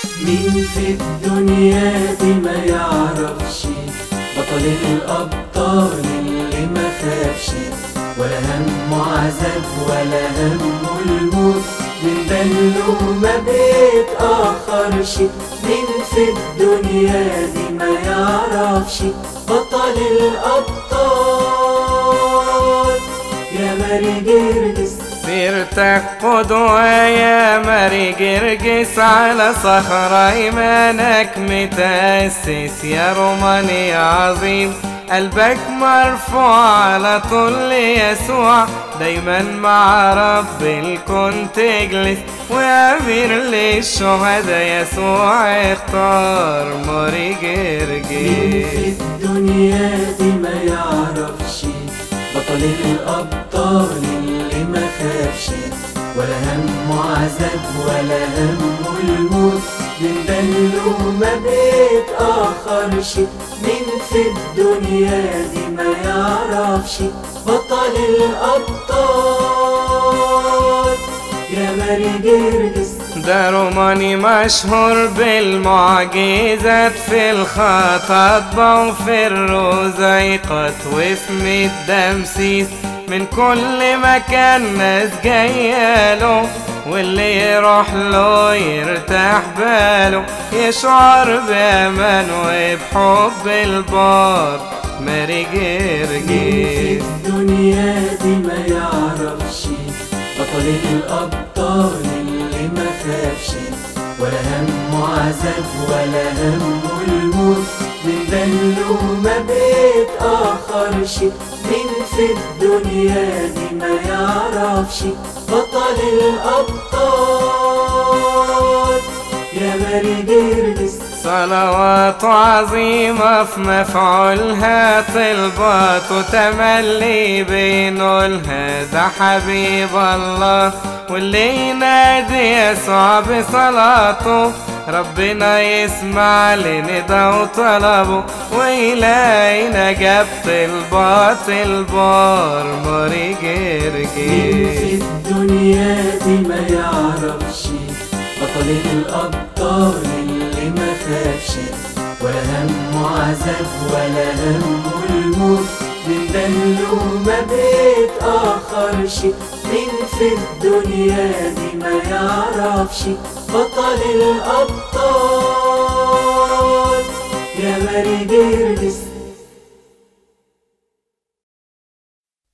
مين في الدنيا دي ما يعرفش بطل الأبطال اللي ما خافش ولا همه عذاب ولا همه الموت من دله ما بيتأخرش مين في الدنيا دي ما يعرفش بطل الأبطال يا ماري جرجس سيرتك قدوة يا ماري جرجس على صخرة إيمانك متأسس يا روماني عظيم قلبك مرفوع على طول يسوع دايما مع رب الكون تجلس وأمير للشهداء يسوع اختار ماري مين في جرجس الدنيا دي ما يعرفش بطل الأبطال اللي ما خافش ولا همه عذاب ولا همه الموت من دله ما بيتأخرش مين في الدنيا دي ما يعرفش بطل الأبطال يا ماري جرجس ده روماني مشهور بالمعجزات في الخطاطبة وفي الرزيقات وفي ميت دمسيس من كل مكان ناس جاياله واللي يروح له يرتاح باله يشعر بأمان وبحب البار ماري مين في جرجس الدنيا دي ما يعرفش بطل الأبطال اللي ما خافش ولا همه عذاب ولا همه الموت من دله ما بيتأخرش مين في الدنيا دي ما يعرفش بطل الأبطال يا ماري جرجس صلوات عظيمة في مفعولها طلبات وتملي بينولها ده حبيب الله واللي ينادي يسوع بصلاته ربنا يسمع لندى وطلبه ويلاقي نجاب طلبات البار ماري مين في جرجس الدنيا دي ما يعرفش بطل الأبطال اللي ما خافش ولا همه عذاب ولا همه الموت من دله ما بيتأخرش مين في الدنيا دي ما يعرفش بطل الأبطال يا ماري جرجس